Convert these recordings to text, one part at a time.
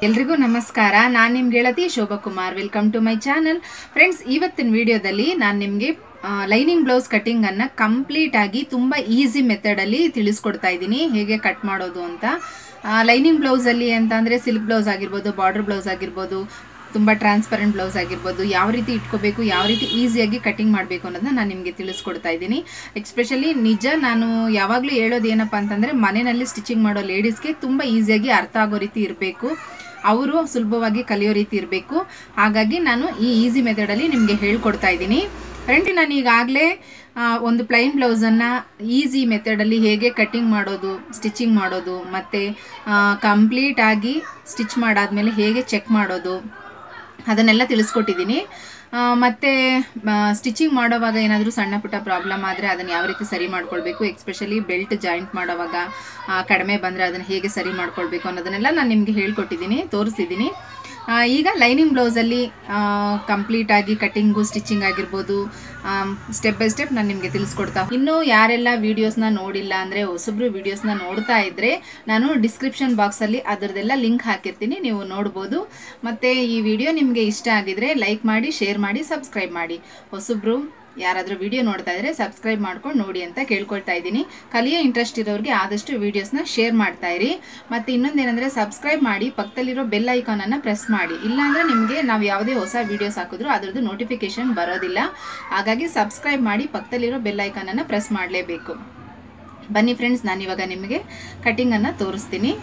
ಎಲ್ರಿಗೂ ನಮಸ್ಕಾರ ನಾನು ನಿಮ್ಗೆ ಗೆಳತಿ Shobha Kumar welcome to my channel friends ಇವತ್ತಿನ ವಿಡಿಯೋದಲ್ಲಿ ನಾನು ನಿಮಗೆ ಲೈನಿಂಗ್ ಬ್ಲೌಸ್ ಕಟಿಂಗ್ ಅನ್ನ ಕಂಪ್ಲೀಟ್ ಆಗಿ ತುಂಬಾ ಈಸಿ ಮೆಥಡ್ ಅಲ್ಲಿ ತಿಳಿಸ್ಕೊಡ್ತಾ ಇದ್ದೀನಿ ಹೇಗೆ ಕಟ್ ಮಾಡೋದು ಅಂತ ಲೈನಿಂಗ್ ಬ್ಲೌಸ್ ಅಲ್ಲಿ ಅಂತ ಅಂದ್ರೆ ಸಿಲ್ಕ್ ಬ್ಲೌಸ್ ಆಗಿರ್ಬೋದು ಬಾರ್ಡರ್ ಬ್ಲೌಸ್ ಆಗಿರ್ಬೋದು ತುಂಬಾ ಟ್ರಾನ್ಸ್ಪರೆಂಟ್ ಬ್ಲೌಸ್ ಆಗಿರ್ಬೋದು ಯಾವ ರೀತಿ ಇಟ್ಕೋಬೇಕು ಯಾವ ರೀತಿ ಈಸಿಯಾಗಿ ಕಟಿಂಗ್ ಮಾಡಬೇಕು ಅನ್ನೋದನ್ನ ನಾನು ನಿಮಗೆ ತಿಳಿಸ್ಕೊಡ್ತಾ ಇದ್ದೀನಿ ಎಕ್ಸ್ಪೆಷಲಿ ನಿಜ ನಾನು ಯಾವಾಗಲೂ ಹೇಳೋದು ಏನಪ್ಪ ಅಂತಂದ್ರೆ ಮನೆಯಲ್ಲಿ ಸ್ಟಿಚಿಂಗ್ ಮಾಡೋ ಲೇಡೀಸ್ಗೆ ತುಂಬಾ ಈಸಿಯಾಗಿ ಅರ್ಥ ಆಗೋ ರೀತಿ ಇರಬೇಕು ಅವರು ಸುಲಭವಾಗಿ ಕಲಿಯೋ ರೀತಿ ಇರಬೇಕು ಹಾಗಾಗಿ ನಾನು ಈ ಈಸಿ ಮೆಥಡಲ್ಲಿ ನಿಮಗೆ ಹೇಳ್ಕೊಡ್ತಾ ಇದ್ದೀನಿ ಫ್ರೆಂಡ್ ನಾನು ಈಗಾಗಲೇ ಒಂದು ಪ್ಲೈನ್ ಬ್ಲೌಸನ್ನು ಈಸಿ ಮೆಥಡಲ್ಲಿ ಹೇಗೆ ಕಟ್ಟಿಂಗ್ ಮಾಡೋದು ಸ್ಟಿಚಿಂಗ್ ಮಾಡೋದು ಮತ್ತು ಕಂಪ್ಲೀಟ್ ಆಗಿ ಸ್ಟಿಚ್ ಮಾಡಾದ್ಮೇಲೆ ಹೇಗೆ ಚೆಕ್ ಮಾಡೋದು ಅದನ್ನೆಲ್ಲ ತಿಳಿಸ್ಕೊಟ್ಟಿದ್ದೀನಿ ಮತ್ತು ಸ್ಟಿಚಿಂಗ್ ಮಾಡೋವಾಗ ಏನಾದರೂ ಸಣ್ಣ ಪುಟ್ಟ ಪ್ರಾಬ್ಲಮ್ ಆದರೆ ಅದನ್ನು ಯಾವ ರೀತಿ ಸರಿ ಮಾಡ್ಕೊಳ್ಬೇಕು ಎಕ್ಸ್ಪೆಷಲಿ ಬೆಲ್ಟ್ ಜಾಯಿಂಟ್ ಮಾಡೋವಾಗ ಕಡಿಮೆ ಬಂದರೆ ಅದನ್ನು ಹೇಗೆ ಸರಿ ಮಾಡ್ಕೊಳ್ಬೇಕು ಅನ್ನೋದನ್ನೆಲ್ಲ ನಾನು ನಿಮಗೆ ಹೇಳ್ಕೊಟ್ಟಿದ್ದೀನಿ ತೋರಿಸಿದ್ದೀನಿ ಈಗ ಲೈನಿಂಗ್ ಬ್ಲೌಸಲ್ಲಿ ಕಂಪ್ಲೀಟ್ ಆಗಿ ಕಟ್ಟಿಂಗು ಸ್ಟಿಚಿಂಗ್ ಆಗಿರ್ಬೋದು ಸ್ಟೆಪ್ ಬೈ ಸ್ಟೆಪ್ ನಾನು ನಿಮಗೆ ತಿಳಿಸ್ಕೊಡ್ತಾ ಇನ್ನು ಯಾರೆಲ್ಲ ವೀಡಿಯೋಸ್ನ ನೋಡಿಲ್ಲ ಅಂದರೆ ಹೊಸಬ್ರು ವೀಡಿಯೋಸ್ನ ನೋಡ್ತಾ ಇದ್ದರೆ ನಾನು ಡಿಸ್ಕ್ರಿಪ್ಷನ್ ಬಾಕ್ಸಲ್ಲಿ ಅದರದೆಲ್ಲ ಲಿಂಕ್ ಹಾಕಿರ್ತೀನಿ ನೀವು ನೋಡ್ಬೋದು ಮತ್ತು ಈ ವಿಡಿಯೋ ನಿಮಗೆ ಇಷ್ಟ ಆಗಿದ್ರೆ ಲೈಕ್ ಮಾಡಿ ಶೇರ್ ಮಾಡಿ ಸಬ್ಸ್ಕ್ರೈಬ್ ಮಾಡಿ ಹೊಸಬ್ರು ಯಾರಾದರೂ ವಿಡಿಯೋ ನೋಡ್ತಾ ಇದ್ರೆ ಸಬ್ಸ್ಕ್ರೈಬ್ ಮಾಡ್ಕೊಂಡು ನೋಡಿ ಅಂತ ಕೇಳ್ಕೊಳ್ತಾ ಇದ್ದೀನಿ ಕಲಿಯೋ ಇಂಟ್ರೆಸ್ಟ್ ಇರೋರಿಗೆ ಆದಷ್ಟು ವಿಡಿಯೋಸ್ನ ಶೇರ್ ಮಾಡ್ತಾ ಇರಿ ಮತ್ತು ಇನ್ನೊಂದೇನೆಂದರೆ ಸಬ್ಸ್ಕ್ರೈಬ್ ಮಾಡಿ ಪಕ್ಕದಲ್ಲಿರೋ ಬೆಲ್ ಐಕಾನನ್ನು ಪ್ರೆಸ್ ಮಾಡಿ ಇಲ್ಲಾಂದರೆ ನಿಮಗೆ ನಾವು ಯಾವುದೇ ಹೊಸ ವೀಡಿಯೋಸ್ ಹಾಕಿದ್ರು ಅದರದ್ದು ನೋಟಿಫಿಕೇಶನ್ ಬರೋದಿಲ್ಲ ಹಾಗಾಗಿ ಸಬ್ಸ್ಕ್ರೈಬ್ ಮಾಡಿ ಪಕ್ಕದಲ್ಲಿರೋ ಬೆಲ್ ಐಕಾನನ್ನು ಪ್ರೆಸ್ ಮಾಡಲೇಬೇಕು ಬನ್ನಿ ಫ್ರೆಂಡ್ಸ್ ನಾನಿವಾಗ ನಿಮಗೆ ಕಟಿಂಗನ್ನು ತೋರಿಸ್ತೀನಿ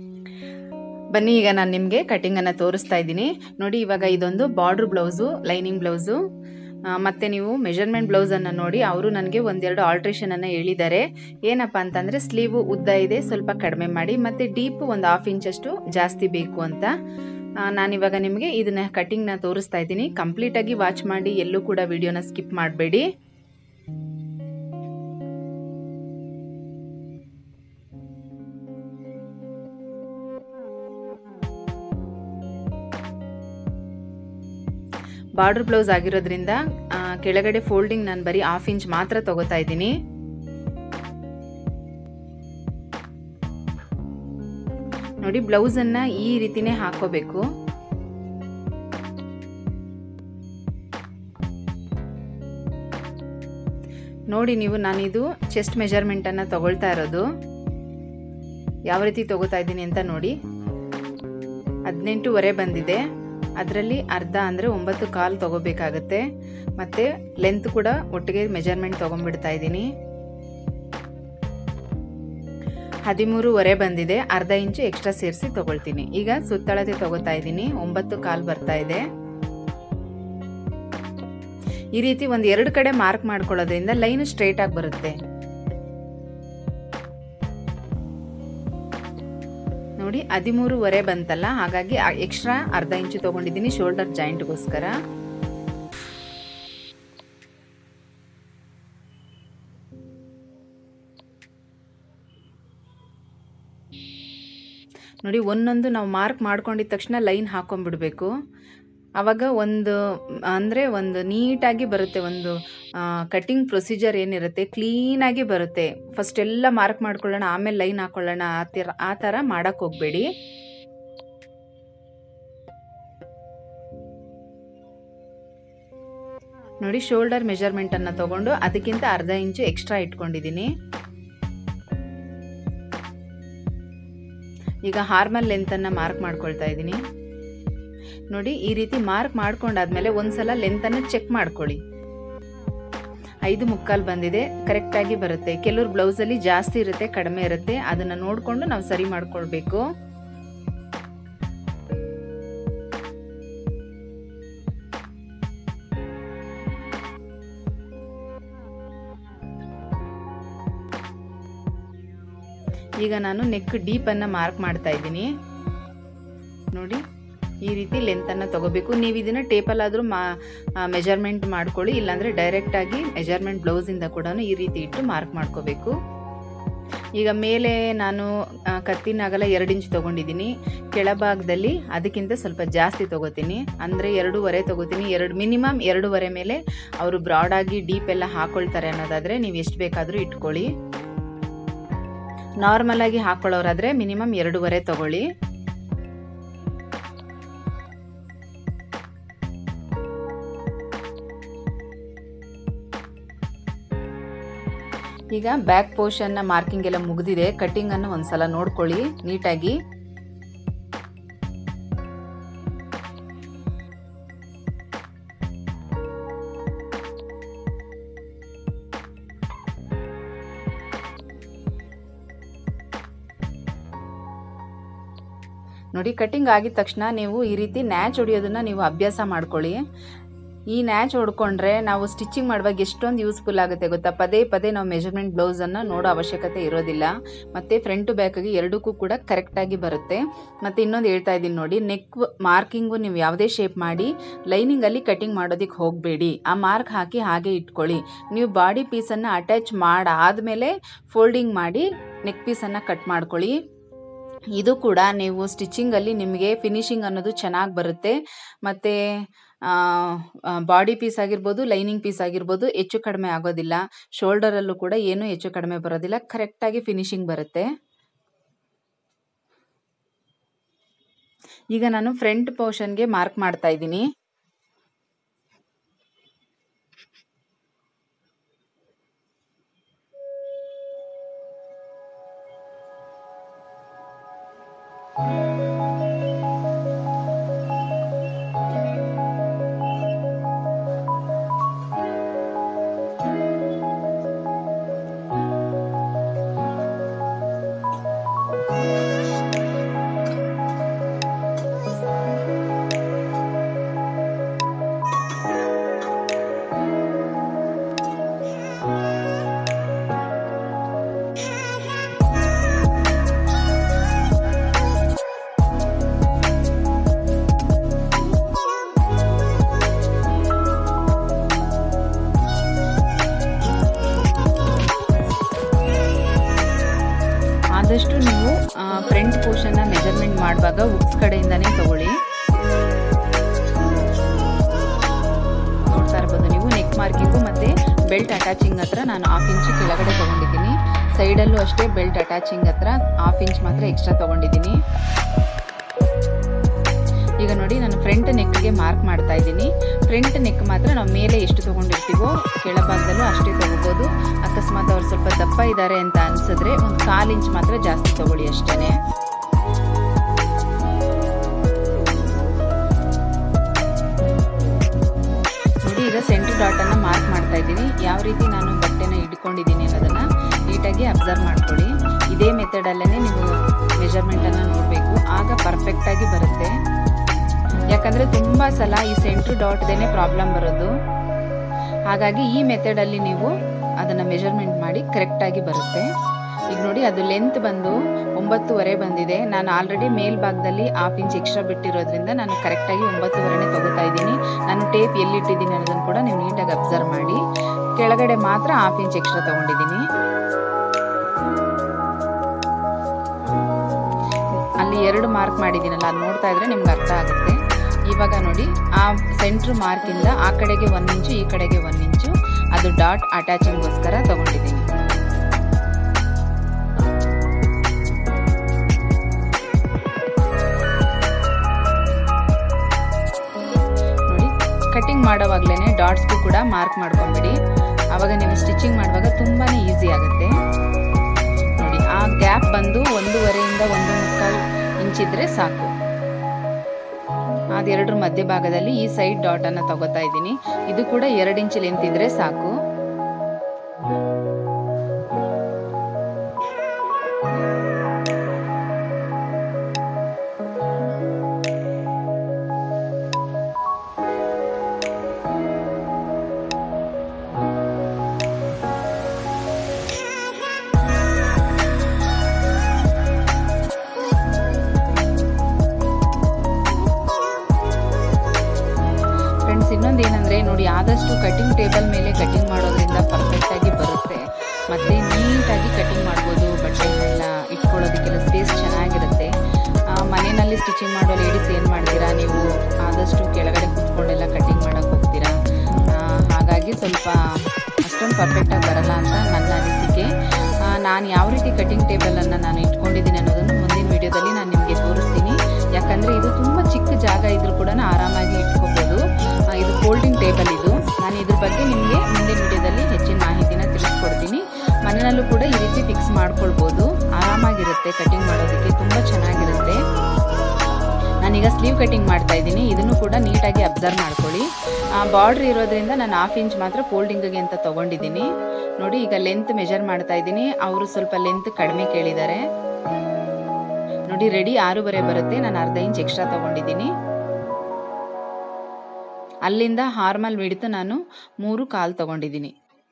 ಬನ್ನಿ ಈಗ ನಾನು ನಿಮಗೆ ಕಟಿಂಗನ್ನು ತೋರಿಸ್ತಾ ಇದ್ದೀನಿ ನೋಡಿ ಇವಾಗ ಇದೊಂದು ಬಾರ್ಡ್ರ್ ಬ್ಲೌಸು ಲೈನಿಂಗ್ ಬ್ಲೌಸು ಮತ್ತು ನೀವು ಮೆಜರ್ಮೆಂಟ್ ಬ್ಲೌಸನ್ನು ನೋಡಿ ಅವರು ನನಗೆ ಒಂದೆರಡು ಆಲ್ಟ್ರೇಷನನ್ನು ಹೇಳಿದ್ದಾರೆ ಏನಪ್ಪ ಅಂತಂದರೆ ಸ್ಲೀವು ಉದ್ದ ಇದೆ ಸ್ವಲ್ಪ ಕಡಿಮೆ ಮಾಡಿ ಮತ್ತು ಡೀಪ್ ಒಂದು ಹಾಫ್ ಇಂಚಷ್ಟು ಜಾಸ್ತಿ ಬೇಕು ಅಂತ ನಾನಿವಾಗ ನಿಮಗೆ ಇದನ್ನ ಕಟಿಂಗ್ನ ತೋರಿಸ್ತಾ ಇದ್ದೀನಿ ಕಂಪ್ಲೀಟಾಗಿ ವಾಚ್ ಮಾಡಿ ಎಲ್ಲೂ ಕೂಡ ವಿಡಿಯೋನ ಸ್ಕಿಪ್ ಮಾಡಬೇಡಿ ಬಾರ್ಡರ್ ಬ್ಲೌಸ್ ಆಗಿರೋದ್ರಿಂದ ಕೆಳಗಡೆ ಫೋಲ್ಡಿಂಗ್ ನಾನು ಬರೀ ಹಾಫ್ ಇಂಚ್ ಮಾತ್ರ ತಗೋತಾ ಇದ್ದೀನಿ ನೋಡಿ ಬ್ಲೌಸನ್ನ ಈ ರೀತಿನೇ ಹಾಕೋಬೇಕು ನೋಡಿ ನೀವು ನಾನಿದು ಚೆಸ್ಟ್ ಮೆಜರ್ಮೆಂಟನ್ನು ತಗೊಳ್ತಾ ಇರೋದು ಯಾವ ರೀತಿ ತಗೋತಾ ಇದ್ದೀನಿ ಅಂತ ನೋಡಿ ಹದಿನೆಂಟುವರೆ ಬಂದಿದೆ ಅದರಲ್ಲಿ ಅರ್ಧ ಅಂದರೆ ಒಂಬತ್ತು ಕಾಲು ತೊಗೋಬೇಕಾಗತ್ತೆ ಮತ್ತು ಲೆಂತ್ ಕೂಡ ಒಟ್ಟಿಗೆ ಮೆಜರ್ಮೆಂಟ್ ತೊಗೊಂಡ್ಬಿಡ್ತಾ ಇದ್ದೀನಿ ಹದಿಮೂರುವರೆ ಬಂದಿದೆ ಅರ್ಧ ಇಂಚು ಎಕ್ಸ್ಟ್ರಾ ಸೇರಿಸಿ ತೊಗೊಳ್ತೀನಿ ಈಗ ಸುತ್ತಳತೆ ತೊಗೋತಾ ಇದ್ದೀನಿ ಒಂಬತ್ತು ಕಾಲು ಬರ್ತಾ ಇದೆ ಈ ರೀತಿ ಒಂದು ಎರಡು ಕಡೆ ಮಾರ್ಕ್ ಮಾಡ್ಕೊಳ್ಳೋದ್ರಿಂದ ಲೈನ್ ಸ್ಟ್ರೈಟ್ ಆಗಿ ಬರುತ್ತೆ ನೋಡಿ ಹದಿಮೂರುವರೆ ಬಂತಲ್ಲ ಹಾಗಾಗಿ ಎಕ್ಸ್ಟ್ರಾ ಅರ್ಧ ಇಂಚು ತೊಗೊಂಡಿದ್ದೀನಿ ಶೋಲ್ಡರ್ ಜಾಯಿಂಟ್ಗೋಸ್ಕರ ನೋಡಿ ಒಂದೊಂದು ನಾವು ಮಾರ್ಕ್ ಮಾಡ್ಕೊಂಡಿದ ತಕ್ಷಣ ಲೈನ್ ಹಾಕೊಂಡ್ಬಿಡ್ಬೇಕು ಆವಾಗ ಒಂದು ಅಂದರೆ ಒಂದು ನೀಟಾಗಿ ಬರುತ್ತೆ ಒಂದು ಕಟ್ಟಿಂಗ್ ಪ್ರೊಸೀಜರ್ ಏನಿರುತ್ತೆ ಕ್ಲೀನಾಗಿ ಬರುತ್ತೆ ಫಸ್ಟ್ ಎಲ್ಲ ಮಾರ್ಕ್ ಮಾಡ್ಕೊಳ್ಳೋಣ ಆಮೇಲೆ ಲೈನ್ ಹಾಕೊಳ್ಳೋಣ ಆ ಥರ ಆ ಥರ ಮಾಡೋಕ್ಕೆ ಹೋಗಬೇಡಿ ನೋಡಿ ಶೋಲ್ಡರ್ ಮೆಜರ್ಮೆಂಟನ್ನು ತಗೊಂಡು ಅದಕ್ಕಿಂತ ಅರ್ಧ ಇಂಚು ಎಕ್ಸ್ಟ್ರಾ ಇಟ್ಕೊಂಡಿದ್ದೀನಿ ಈಗ ಹಾರ್ಮಲ್ ಲೆಂತನ್ನು ಮಾರ್ಕ್ ಮಾಡ್ಕೊಳ್ತಾ ಇದ್ದೀನಿ ನೋಡಿ ಈ ರೀತಿ ಮಾರ್ಕ್ ಮಾಡ್ಕೊಂಡಾದ್ಮೇಲೆ ಒಂದ್ಸಲ ಲೆಂತನ್ನು ಚೆಕ್ ಮಾಡ್ಕೊಳ್ಳಿ ಐದು ಮುಕ್ಕಾಲು ಬಂದಿದೆ ಕರೆಕ್ಟಾಗಿ ಬರುತ್ತೆ ಕೆಲವ್ರು ಬ್ಲೌಸಲ್ಲಿ ಜಾಸ್ತಿ ಇರುತ್ತೆ ಕಡಿಮೆ ಇರುತ್ತೆ ಅದನ್ನು ನೋಡಿಕೊಂಡು ನಾವು ಸರಿ ಮಾಡ್ಕೊಳ್ಬೇಕು ಈಗ ನಾನು ನೆಕ್ ಡೀಪನ್ನು ಮಾರ್ಕ್ ಮಾಡ್ತಾ ಇದ್ದೀನಿ ನೋಡಿ ಈ ರೀತಿ ಲೆಂತನ್ನು ತಗೋಬೇಕು ನೀವು ಇದನ್ನು ಟೇಪಲ್ಲಾದರೂ ಮಾ ಮೆಜರ್ಮೆಂಟ್ ಮಾಡ್ಕೊಳ್ಳಿ ಇಲ್ಲಾಂದರೆ ಡೈರೆಕ್ಟಾಗಿ ಮೆಜರ್ಮೆಂಟ್ ಬ್ಲೌಸಿಂದ ಕೂಡ ಈ ರೀತಿ ಇಟ್ಟು ಮಾರ್ಕ್ ಮಾಡ್ಕೋಬೇಕು ಈಗ ಮೇಲೆ ನಾನು ಕತ್ತಿನ ಅಗಲ ಎರಡು ಇಂಚ್ ತೊಗೊಂಡಿದ್ದೀನಿ ಕೆಳಭಾಗದಲ್ಲಿ ಅದಕ್ಕಿಂತ ಸ್ವಲ್ಪ ಜಾಸ್ತಿ ತೊಗೋತೀನಿ ಅಂದರೆ ಎರಡೂವರೆ ತೊಗೋತೀನಿ ಎರಡು ಮಿನಿಮಮ್ ಎರಡೂವರೆ ಮೇಲೆ ಅವರು ಬ್ರಾಡಾಗಿ ಡೀಪ್ ಎಲ್ಲ ಹಾಕ್ಕೊಳ್ತಾರೆ ಅನ್ನೋದಾದರೆ ನೀವು ಎಷ್ಟು ಬೇಕಾದರೂ ಇಟ್ಕೊಳ್ಳಿ ನಾರ್ಮಲಾಗಿ ಹಾಕ್ಕೊಳ್ಳೋರಾದರೆ ಮಿನಿಮಮ್ ಎರಡೂವರೆ ತೊಗೊಳ್ಳಿ ಈಗ ಬ್ಯಾಕ್ ಪೋರ್ಷನ್ನ ಮಾರ್ಕಿಂಗ್ ಎಲ್ಲ ಮುಗಿದಿದೆ ಕಟ್ಟಿಂಗನ್ನು ಒಂದ್ಸಲ ನೋಡ್ಕೊಳ್ಳಿ ನೀಟಾಗಿ ನೋಡಿ ಕಟ್ಟಿಂಗ್ ಆಗಿದ ತಕ್ಷಣ ನೀವು ಈ ರೀತಿ ನ್ಯಾಚ್ ಹೊಡಿಯೋದನ್ನ ನೀವು ಅಭ್ಯಾಸ ಮಾಡ್ಕೊಳ್ಳಿ ಈ ನ್ಯಾಚ್ ಹೊಡ್ಕೊಂಡ್ರೆ ನಾವು ಸ್ಟಿಚಿಂಗ್ ಮಾಡುವಾಗ ಎಷ್ಟೊಂದು ಯೂಸ್ಫುಲ್ ಆಗುತ್ತೆ ಗೊತ್ತಾ ಪದೇ ಪದೇ ನಾವು ಮೆಜರ್ಮೆಂಟ್ ಬ್ಲೌಸನ್ನು ನೋಡೋ ಅವಶ್ಯಕತೆ ಇರೋದಿಲ್ಲ ಮತ್ತು ಫ್ರಂಟು ಬ್ಯಾಕಿಗೆ ಎರಡಕ್ಕೂ ಕೂಡ ಕರೆಕ್ಟಾಗಿ ಬರುತ್ತೆ ಮತ್ತು ಇನ್ನೊಂದು ಹೇಳ್ತಾ ಇದ್ದೀನಿ ನೋಡಿ ನೆಕ್ ಮಾರ್ಕಿಂಗು ನೀವು ಯಾವುದೇ ಶೇಪ್ ಮಾಡಿ ಲೈನಿಂಗಲ್ಲಿ ಕಟಿಂಗ್ ಮಾಡೋದಕ್ಕೆ ಹೋಗಬೇಡಿ ಆ ಮಾರ್ಕ್ ಹಾಕಿ ಹಾಗೆ ಇಟ್ಕೊಳ್ಳಿ ನೀವು ಬಾಡಿ ಪೀಸನ್ನು ಅಟ್ಯಾಚ್ ಮಾಡಾದಮೇಲೆ ಫೋಲ್ಡಿಂಗ್ ಮಾಡಿ ನೆಕ್ ಪೀಸನ್ನು ಕಟ್ ಮಾಡ್ಕೊಳ್ಳಿ ಇದು ಕೂಡ ನೀವು ಸ್ಟಿಚಿಂಗಲ್ಲಿ ನಿಮಗೆ ಫಿನಿಶಿಂಗ್ ಅನ್ನೋದು ಚೆನ್ನಾಗಿ ಬರುತ್ತೆ ಮತ್ತು ಬಾಡಿ ಪೀಸ್ ಆಗಿರ್ಬೋದು ಲೈನಿಂಗ್ ಪೀಸ್ ಆಗಿರ್ಬೋದು ಹೆಚ್ಚು ಕಡಿಮೆ ಆಗೋದಿಲ್ಲ ಶೋಲ್ಡರಲ್ಲೂ ಕೂಡ ಏನೂ ಹೆಚ್ಚು ಕಡಿಮೆ ಬರೋದಿಲ್ಲ ಕರೆಕ್ಟಾಗಿ ಫಿನಿಶಿಂಗ್ ಬರುತ್ತೆ ಈಗ ನಾನು ಫ್ರಂಟ್ ಪೋರ್ಷನ್ಗೆ ಮಾರ್ಕ್ ಮಾಡ್ತಾ ಇದ್ದೀನಿ ಆದಷ್ಟು ನೀವು ಫ್ರಂಟ್ ಪೋರ್ಷನ್ನ ಮೆಜರ್ಮೆಂಟ್ ಮಾಡುವಾಗ ಉಕ್ಸ್ ಕಡೆಯಿಂದನೇ ತಗೊಳ್ಳಿ ನೋಡ್ತಾ ಇರ್ಬೋದು ನೀವು ನೆಕ್ ಮಾರ್ಕಿಂಗು ಮತ್ತು ಬೆಲ್ಟ್ ಅಟ್ಯಾಚಿಂಗ್ ಹತ್ರ ನಾನು ಹಾಫ್ ಇಂಚ್ ಕೆಳಗಡೆ ತೊಗೊಂಡಿದ್ದೀನಿ ಸೈಡಲ್ಲೂ ಅಷ್ಟೇ ಬೆಲ್ಟ್ ಅಟ್ಯಾಚಿಂಗ್ ಹತ್ರ ಹಾಫ್ ಇಂಚ್ ಮಾತ್ರ ಎಕ್ಸ್ಟ್ರಾ ತೊಗೊಂಡಿದ್ದೀನಿ ಈಗ ನೋಡಿ ನಾನು ಫ್ರಂಟ್ ನೆಕ್ಗೆ ಮಾರ್ಕ್ ಮಾಡ್ತಾ ಇದ್ದೀನಿ ಫ್ರಂಟ್ ನೆಕ್ ಮಾತ್ರ ನಾವು ಮೇಲೆ ಎಷ್ಟು ತೊಗೊಂಡಿರ್ತೀವೋ ಕೆಳಭಾಗದಲ್ಲೂ ಅಷ್ಟೇ ತೊಗೋಬೋದು ಅಕಸ್ಮಾತ್ ಅವ್ರು ಸ್ವಲ್ಪ ದಪ್ಪ ಇದ್ದಾರೆ ಅಂತ ಅನಿಸಿದ್ರೆ ಒಂದು ಕಾಲು ಇಂಚ್ ಮಾತ್ರ ಜಾಸ್ತಿ ತೊಗೊಳ್ಳಿ ಅಷ್ಟೇ ನೋಡಿ ಈಗ ಸೆಂಟ್ರ್ ಡಾಟನ್ನು ಮಾರ್ಕ್ ಮಾಡ್ತಾ ಇದ್ದೀನಿ ಯಾವ ರೀತಿ ನಾನು ಬಟ್ಟೆನ ಇಟ್ಕೊಂಡಿದ್ದೀನಿ ಅನ್ನೋದನ್ನು ನೀಟಾಗಿ ಅಬ್ಸರ್ವ್ ಮಾಡ್ಕೊಳ್ಳಿ ಇದೇ ಮೆಥಡಲ್ಲೇ ನೀವು ಮೆಜರ್ಮೆಂಟನ್ನು ನೋಡಬೇಕು ಆಗ ಪರ್ಫೆಕ್ಟಾಗಿ ಬರುತ್ತೆ ಯಾಕಂದರೆ ತುಂಬ ಸಲ ಈ ಸೆಂಟ್ರ್ ಡಾಟ್ದೇನೆ ಪ್ರಾಬ್ಲಮ್ ಬರೋದು ಹಾಗಾಗಿ ಈ ಮೆಥಡಲ್ಲಿ ನೀವು ಅದನ್ನು ಮೆಜರ್ಮೆಂಟ್ ಮಾಡಿ ಕರೆಕ್ಟಾಗಿ ಬರುತ್ತೆ ಈಗ ನೋಡಿ ಅದು ಲೆಂತ್ ಬಂದು ಒಂಬತ್ತುವರೆ ಬಂದಿದೆ ನಾನು ಆಲ್ರೆಡಿ ಮೇಲ್ಭಾಗದಲ್ಲಿ ಹಾಫ್ ಇಂಚ್ ಎಕ್ಸ್ಟ್ರಾ ಬಿಟ್ಟಿರೋದ್ರಿಂದ ನಾನು ಕರೆಕ್ಟಾಗಿ ಒಂಬತ್ತುವರೆನೇ ತಗೋತಾ ಇದ್ದೀನಿ ನಾನು ಟೇಪ್ ಎಲ್ಲಿಟ್ಟಿದ್ದೀನಿ ಅನ್ನೋದನ್ನು ಕೂಡ ನೀವು ನೀಟಾಗಿ ಅಬ್ಸರ್ವ್ ಮಾಡಿ ಕೆಳಗಡೆ ಮಾತ್ರ ಹಾಫ್ ಇಂಚ್ ಎಕ್ಸ್ಟ್ರಾ ತೊಗೊಂಡಿದ್ದೀನಿ ಅಲ್ಲಿ ಎರಡು ಮಾರ್ಕ್ ಮಾಡಿದ್ದೀನಲ್ಲ ಅದು ನೋಡ್ತಾ ಇದ್ರೆ ನಿಮ್ಗೆ ಅರ್ಥ ಆಗುತ್ತೆ ಇವಾಗ ನೋಡಿ ಆ ಸೆಂಟ್ರ್ ಮಾರ್ಕಿಂದ ಆ ಕಡೆಗೆ ಒಂದು ಇಂಚು ಈ ಕಡೆಗೆ ಒಂದು ಇಂಚು ಅದು ಡಾಟ್ ಅಟ್ಯಾಚಿಂಗ್ಗೋಸ್ಕರ ತಗೊಂಡಿದ್ದೀನಿ ನೋಡಿ ಕಟಿಂಗ್ ಮಾಡೋವಾಗ್ಲೇ ಡಾಟ್ಸ್ಗೂ ಕೂಡ ಮಾರ್ಕ್ ಮಾಡ್ಕೊಂಬಿಡಿ ಆವಾಗ ನೀವು ಸ್ಟಿಚಿಂಗ್ ಮಾಡುವಾಗ ತುಂಬಾ ಈಸಿ ಆಗುತ್ತೆ ನೋಡಿ ಆ ಗ್ಯಾಪ್ ಬಂದು ಒಂದೂವರೆಯಿಂದ ಒಂದು ಮುಕ್ಕಾಲು ಇಂಚಿದ್ರೆ ಸಾಕು ಅದೆರಡರ ಮಧ್ಯಭಾಗದಲ್ಲಿ ಈ ಸೈಡ್ ಡಾಟ್ ಅನ್ನ ತಗೋತಾ ಇದ್ದೀನಿ ಇದು ಕೂಡ ಎರಡು ಇಂಚ್ ಲೆಂತ್ ಇದ್ರೆ ಸಾಕು ಫ್ರೆಂಡ್ಸ್ ಇನ್ನೊಂದು ಏನಂದರೆ ನೋಡಿ ಆದಷ್ಟು ಕಟಿಂಗ್ ಟೇಬಲ್ ಮೇಲೆ ಕಟಿಂಗ್ ಮಾಡೋದ್ರಿಂದ ಪರ್ಫೆಕ್ಟಾಗಿ ಬರುತ್ತೆ ಮತ್ತು ನೀಟಾಗಿ ಕಟಿಂಗ್ ಮಾಡ್ಬೋದು ಬಟ್ಟೆ ಎಲ್ಲ ಇಟ್ಕೊಳ್ಳೋದಕ್ಕೆಲ್ಲ ಸ್ಪೇಸ್ ಚೆನ್ನಾಗಿರುತ್ತೆ ಆ, ಮನೆಯಲ್ಲಿ ಸ್ಟಿಚಿಂಗ್ ಮಾಡೋ ಲೇಡೀಸ್ ಏನು ಮಾಡ್ತೀರಾ ನೀವು ಆದಷ್ಟು ಕೆಳಗಡೆ ಕೂತ್ಕೊಂಡೆಲ್ಲ ಕಟಿಂಗ್ ಮಾಡೋಕ್ಕೆ ಹೋಗ್ತೀರಾ ಆ, ಹಾಗಾಗಿ ಸ್ವಲ್ಪ ಅಷ್ಟೊಂದು ಪರ್ಫೆಕ್ಟಾಗಿ ಬರಲ್ಲ ಅಂತ ನನ್ನ ಅನಿಸಿಕೆ ನಾನು ಯಾವ ರೀತಿ ಕಟಿಂಗ್ ಟೇಬಲನ್ನು ನಾನು ಇಟ್ಕೊಂಡಿದ್ದೀನಿ ಅನ್ನೋದನ್ನು ಮುಂದಿನ ವಿಡಿಯೋದಲ್ಲಿ ನಾನು ನಿಮಗೆ ತೋರಿಸ್ತೀನಿ ಯಾಕಂದರೆ ಇದು ತುಂಬ ಚಿಕ್ಕ ಜಾಗ ಇದ್ರೂ ಕೂಡ ಆರಾಮಾಗಿ ಇಟ್ಕೋಬೋದು ಆ, ಇದು ಫೋಲ್ಡಿಂಗ್ ಟೇಬಲ್ ಇದು ನಾನು ಇದ್ರ ಬಗ್ಗೆ ನಿಮಗೆ ಮುಂದಿನ ವಿಡಿಯೋದಲ್ಲಿ ಹೆಚ್ಚಿನ ಮಾಹಿತಿನ ತಿಳಿಸ್ಕೊಡ್ತೀನಿ ಮನೆಯಲ್ಲೂ ಕೂಡ ಈ ರೀತಿ ಫಿಕ್ಸ್ ಮಾಡ್ಕೊಳ್ಬೋದು ಆರಾಮಾಗಿರುತ್ತೆ ಕಟಿಂಗ್ ಮಾಡೋದಕ್ಕೆ ತುಂಬ ಚೆನ್ನಾಗಿರುತ್ತೆ ನಾನೀಗ ಸ್ಲೀವ್ ಕಟಿಂಗ್ ಮಾಡ್ತಾ ಇದ್ದೀನಿ ಇದನ್ನು ಕೂಡ ನೀಟಾಗಿ ಅಬ್ಸರ್ವ್ ಮಾಡ್ಕೊಳ್ಳಿ ಬಾರ್ಡ್ರ್ ಇರೋದ್ರಿಂದ ನಾನು ಹಾಫ್ ಇಂಚ್ ಮಾತ್ರ ಫೋಲ್ಡಿಂಗಿಗೆ ಅಂತ ತೊಗೊಂಡಿದ್ದೀನಿ ನೋಡಿ ಈಗ ಲೆಂತ್ ಮೆಜರ್ ಮಾಡ್ತಾ ಇದ್ದೀನಿ ಅವರು ಸ್ವಲ್ಪ ಲೆಂತ್ ಕಡಿಮೆ ಕೇಳಿದ್ದಾರೆ ನೋಡಿ ರೆಡಿ ಆರೂವರೆ ಬರುತ್ತೆ ನಾನು ಅರ್ಧ ಇಂಚ್ ಎಕ್ಸ್ಟ್ರಾ ತೊಗೊಂಡಿದ್ದೀನಿ ಅಲ್ಲಿಂದ ಹಾರ್ಮಲ್ ಬಿಡ್ತು ನಾನು ಮೂರು ಕಾಲು ತೊಗೊಂಡಿದ್ದೀನಿ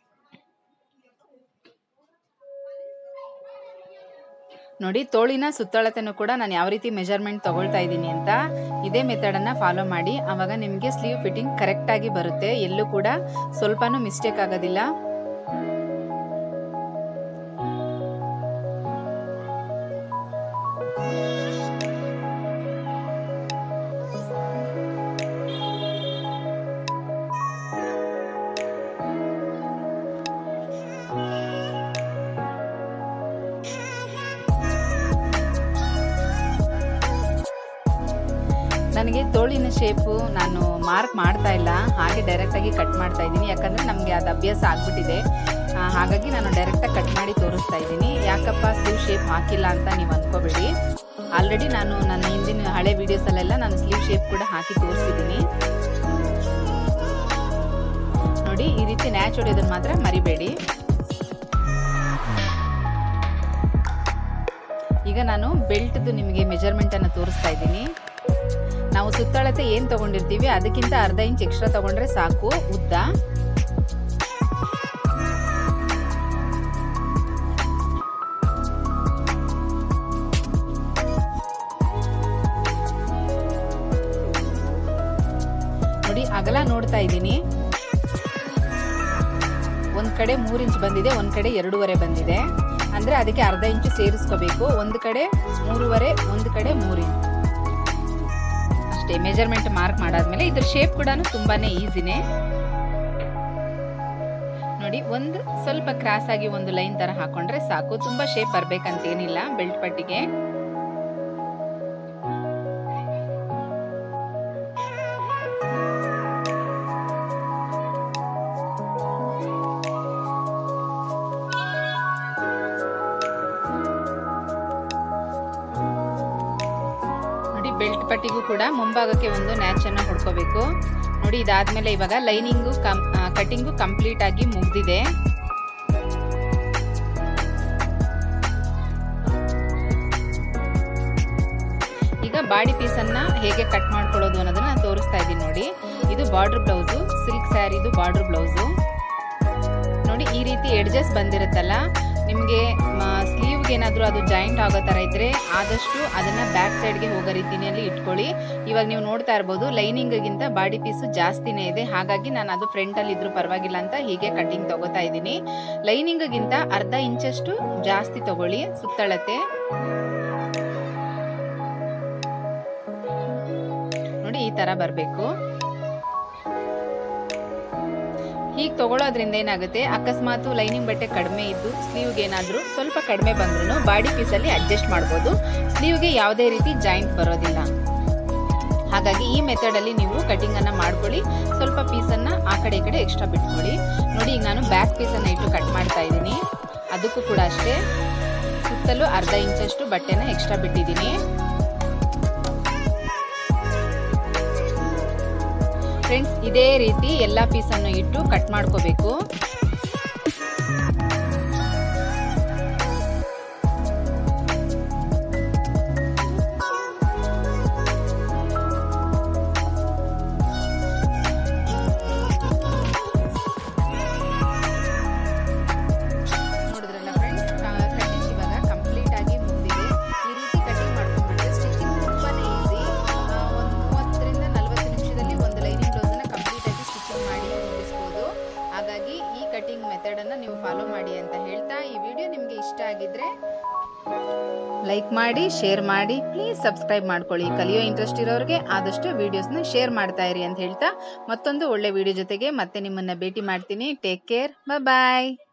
ನೋಡಿ ತೋಳಿನ ಸುತ್ತಳತೆನೂ ಕೂಡ ನಾನು ಯಾವ ರೀತಿ ಮೆಜರ್ಮೆಂಟ್ ತಗೊಳ್ತಾ ಇದ್ದೀನಿ ಅಂತ ಇದೇ ಮೆಥಡನ್ನು ಫಾಲೋ ಮಾಡಿ ಆವಾಗ ನಿಮಗೆ ಸ್ಲೀವ್ ಫಿಟ್ಟಿಂಗ್ ಕರೆಕ್ಟಾಗಿ ಬರುತ್ತೆ ಎಲ್ಲೂ ಕೂಡ ಸ್ವಲ್ಪನೂ ಮಿಸ್ಟೇಕ್ ಆಗೋದಿಲ್ಲ ನನಗೆ ತೋಳಿನ ಶೇಪು ನಾನು ಮಾರ್ಕ್ ಮಾಡ್ತಾ ಇಲ್ಲ ಹಾಗೆ ಡೈರೆಕ್ಟಾಗಿ ಕಟ್ ಮಾಡ್ತಾ ಇದ್ದೀನಿ ಯಾಕಂದರೆ ನಮಗೆ ಅದು ಅಭ್ಯಾಸ ಆಗಿಬಿಟ್ಟಿದೆ ಹಾಗಾಗಿ ನಾನು ಡೈರೆಕ್ಟಾಗಿ ಕಟ್ ಮಾಡಿ ತೋರಿಸ್ತಾ ಇದ್ದೀನಿ ಯಾಕಪ್ಪ ಸ್ಲೀವ್ ಶೇಪ್ ಹಾಕಿಲ್ಲ ಅಂತ ನೀವು ಅಂದ್ಕೋಬೇಡಿ ಆಲ್ರೆಡಿ ನಾನು ನನ್ನ ಹಿಂದಿನ ಹಳೆ ವೀಡಿಯೋಸಲ್ಲೆಲ್ಲ ನಾನು ಸ್ಲೀವ್ ಶೇಪ್ ಕೂಡ ಹಾಕಿ ತೋರಿಸಿದ್ದೀನಿ ನೋಡಿ ಈ ರೀತಿ ನ್ಯಾಚ್ ಹೊಡೆಯೋದನ್ನು ಮಾತ್ರ ಮರಿಬೇಡಿ ಈಗ ನಾನು ಬೆಲ್ಟ್ದು ನಿಮಗೆ ಮೆಜರ್ಮೆಂಟನ್ನು ತೋರಿಸ್ತಾ ಇದ್ದೀನಿ ನಾವು ಸುತ್ತಳತೆ ಏನು ತಗೊಂಡಿರ್ತೀವಿ ಅದಕ್ಕಿಂತ ಅರ್ಧ ಇಂಚ್ ಎಕ್ಸ್ಟ್ರಾ ತಗೊಂಡ್ರೆ ಸಾಕು ಉದ್ದ ನೋಡಿ ಅಗಲ ನೋಡ್ತಾ ಇದ್ದೀನಿ ಒಂದ್ ಕಡೆ ಮೂರ್ ಇಂಚ್ ಬಂದಿದೆ ಒಂದ್ ಕಡೆ ಎರಡೂವರೆ ಬಂದಿದೆ ಅಂದ್ರೆ ಅದಕ್ಕೆ ಅರ್ಧ ಇಂಚು ಸೇರಿಸ್ಕೋಬೇಕು ಒಂದು ಕಡೆ ಮೂರುವರೆ ಒಂದು ಕಡೆ ಮೂರು ಇಂಚ್ ಅಷ್ಟೇ ಮೆಜರ್ಮೆಂಟ್ ಮಾರ್ಕ್ ಮಾಡಾದ್ಮೇಲೆ ಇದ್ರ ಶೇಪ್ ಕೂಡ ತುಂಬಾನೇ ಈಸಿನೇ ನೋಡಿ ಒಂದು ಸ್ವಲ್ಪ ಕ್ರಾಸ್ ಆಗಿ ಒಂದು ಲೈನ್ ತರ ಹಾಕೊಂಡ್ರೆ ಸಾಕು ತುಂಬಾ ಶೇಪ್ ಬರ್ಬೇಕಂತ ಏನಿಲ್ಲ ಬೆಲ್ಟ್ ಪಟ್ಟಿಗೆ ನೋಡಿ ಬೆಲ್ಟ್ ಪಟ್ಟಿಗೂ ಕೂಡ ಮುಂಭಾಗಕ್ಕೆ ಒಂದು ನ್ಯಾಚ್ ಅನ್ನು ಹೊಡ್ಕೋಬೇಕು ನೋಡಿ ಇದಾದ್ಮೇಲೆ ಇವಾಗ ಲೈನಿಂಗು ಕಂ ಕಟಿಂಗು ಕಂಪ್ಲೀಟ್ ಆಗಿ ಮುಗ್ದಿದೆ ಈಗ ಬಾಡಿ ಪೀಸ್ ಅನ್ನ ಹೇಗೆ ಕಟ್ ಮಾಡ್ಕೊಳ್ಳೋದು ಅನ್ನೋದನ್ನ ನಾನು ತೋರಿಸ್ತಾ ಇದ್ದೀನಿ ನೋಡಿ ಇದು ಬಾರ್ಡರ್ ಬ್ಲೌಸು ಸಿಲ್ಕ್ ಸ್ಯಾರಿದು ಬಾರ್ಡರ್ ಬ್ಲೌಸು ನೋಡಿ ಈ ರೀತಿ ಎಡ್ಜಸ್ ಬಂದಿರುತ್ತಲ್ಲ ನಿಮಗೆ ಸ್ಲೀವ್ಗೆ ಏನಾದರೂ ಅದು ಜಾಯಿಂಟ್ ಆಗೋ ಥರ ಇದ್ದರೆ ಆದಷ್ಟು ಅದನ್ನು ಬ್ಯಾಕ್ ಸೈಡ್ಗೆ ಹೋಗೋ ರೀತಿಯಲ್ಲಿ ಇಟ್ಕೊಳ್ಳಿ ಇವಾಗ ನೀವು ನೋಡ್ತಾ ಇರ್ಬೋದು ಲೈನಿಂಗಿಗಿಂತ ಬಾಡಿ ಪೀಸು ಜಾಸ್ತಿನೇ ಇದೆ ಹಾಗಾಗಿ ನಾನು ಅದು ಫ್ರಂಟಲ್ಲಿ ಇದ್ರೂ ಪರವಾಗಿಲ್ಲ ಅಂತ ಹೀಗೆ ಕಟ್ಟಿಂಗ್ ತಗೋತಾ ಇದ್ದೀನಿ ಲೈನಿಂಗಿಗಿಂತ ಅರ್ಧ ಇಂಚಷ್ಟು ಜಾಸ್ತಿ ತಗೊಳ್ಳಿ ಸುತ್ತಳತೆ ನೋಡಿ ಈ ಥರ ಬರಬೇಕು ಹೀಗೆ ತಗೊಳ್ಳೋದ್ರಿಂದ ಏನಾಗುತ್ತೆ ಅಕಸ್ಮಾತ್ ಲೈನಿಂಗ್ ಬಟ್ಟೆ ಕಡಿಮೆ ಇದ್ದು ಸ್ಲೀವ್ಗೆ ಏನಾದರೂ ಸ್ವಲ್ಪ ಕಡಿಮೆ ಬಂದ್ರೂ ಬಾಡಿ ಪೀಸಲ್ಲಿ ಅಡ್ಜಸ್ಟ್ ಮಾಡ್ಬೋದು ಸ್ಲೀವ್ಗೆ ಯಾವುದೇ ರೀತಿ ಜಾಯಿಂಟ್ ಬರೋದಿಲ್ಲ ಹಾಗಾಗಿ ಈ ಮೆಥಡಲ್ಲಿ ನೀವು ಕಟಿಂಗನ್ನು ಮಾಡ್ಕೊಳ್ಳಿ ಸ್ವಲ್ಪ ಪೀಸನ್ನು ಆ ಕಡೆ ಈ ಕಡೆ ಎಕ್ಸ್ಟ್ರಾ ಬಿಟ್ಕೊಳ್ಳಿ ನೋಡಿ ಈಗ ನಾನು ಬ್ಯಾಕ್ ಪೀಸನ್ನು ಇಟ್ಟು ಕಟ್ ಮಾಡ್ತಾ ಇದ್ದೀನಿ ಅದಕ್ಕೂ ಕೂಡ ಅಷ್ಟೇ ಸುತ್ತಲೂ ಅರ್ಧ ಇಂಚಷ್ಟು ಬಟ್ಟೆನ ಎಕ್ಸ್ಟ್ರಾ ಬಿಟ್ಟಿದ್ದೀನಿ ಫ್ರೆಂಡ್ಸ್ ಇದೇ ರೀತಿ ಎಲ್ಲ ಪೀಸನ್ನು ಇಟ್ಟು ಕಟ್ ಮಾಡ್ಕೋಬೇಕು ನೋಡಿದ್ರಲ್ಲ ಫ್ರೆಂಡ್ಸ್ ಕಟಿಂಗ್ ಇವಾಗ ಕಂಪ್ಲೀಟ್ ಆಗಿ ಮುಗಿದಿದೆ ಈ ರೀತಿ ಕಟಿಂಗ್ ಮಾಡ್ಕೊಂಡ್ಬಿಟ್ರೆ ಸ್ಟಿಚಿಂಗ್ ತುಂಬಾನೇ ಈಸಿ ಒಂದು ಮೂವತ್ತರಿಂದ ನಲವತ್ತು ನಿಮಿಷದಲ್ಲಿ ಒಂದು ಲೈನಿಂಗ್ ಬ್ಲೌಸನ್ನು ಕಂಪ್ಲೀಟ್ ಆಗಿ ಸ್ಟಿಚಿಂಗ್ ಮಾಡಿ ಮುಗಿಸ್ಬೋದು ಹಾಗಾಗಿ ಈ ಕಟಿಂಗ್ ಮೆಥಡನ್ನು ನೀವು ಫಾಲೋ ಮಾಡಿ ಅಂತ ಹೇಳ್ತಾ ಈ ವಿಡಿಯೋ ನಿಮಗೆ ಇಷ್ಟ ಆಗಿದ್ರೆ ಲೈಕ್ ಮಾಡಿ ಶೇರ್ ಮಾಡಿ ಪ್ಲೀಸ್ ಸಬ್ಸ್ಕ್ರೈಬ್ ಮಾಡ್ಕೊಳ್ಳಿ ಕಲಿಯೋ ಇಂಟ್ರೆಸ್ಟ್ ಇರೋರಿಗೆ ಆದಷ್ಟು ವಿಡಿಯೋಸ್ನ ಶೇರ್ ಮಾಡ್ತಾ ಇರಿ ಅಂತ ಹೇಳ್ತಾ ಮತ್ತೊಂದು ಒಳ್ಳೆ ವಿಡಿಯೋ ಜೊತೆಗೆ ಮತ್ತೆ ನಿಮ್ಮನ್ನ ಭೇಟಿ ಮಾಡ್ತೀನಿ ಟೇಕ್ ಕೇರ್ ಬಾಯ್